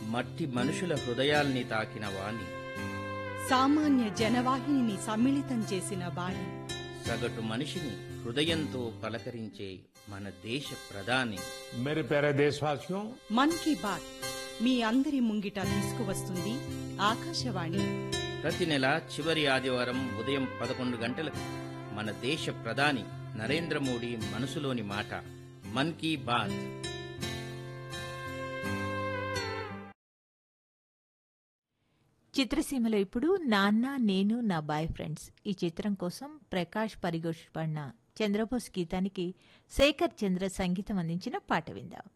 మట్టి మనుషుల హృదయాల్ని తాకిన వాణి సామాన్య జనవాహిని సమ్మిళితం చేసిన వాణి సగటు మనిషిని హృదయంతో పలకరించే మన దేశ ప్రధాని मेरे प्यारे देशवासियों మన్ కీ బాత్ మీ అందరి ముంగిట తీసుకువస్తుంది ఆకాశవాణి ప్రతి నెల చివరి ఆదివారం ఉదయం పదకొండు గంటలకు మన దేశ ప్రధాని నరేంద్ర మోడీ మనసులోని మాట మన్ కీ బాత్ చిత్రసీమలో ఇప్పుడు నాన్న నేను నా బాయ్ ఫ్రెండ్స్ ఈ చిత్రం కోసం ప్రకాష్ పరిగోష్ పడిన చంద్రబోస్ గీతానికి శేఖర్ చంద్ర సంగీతం అందించిన పాట విందాం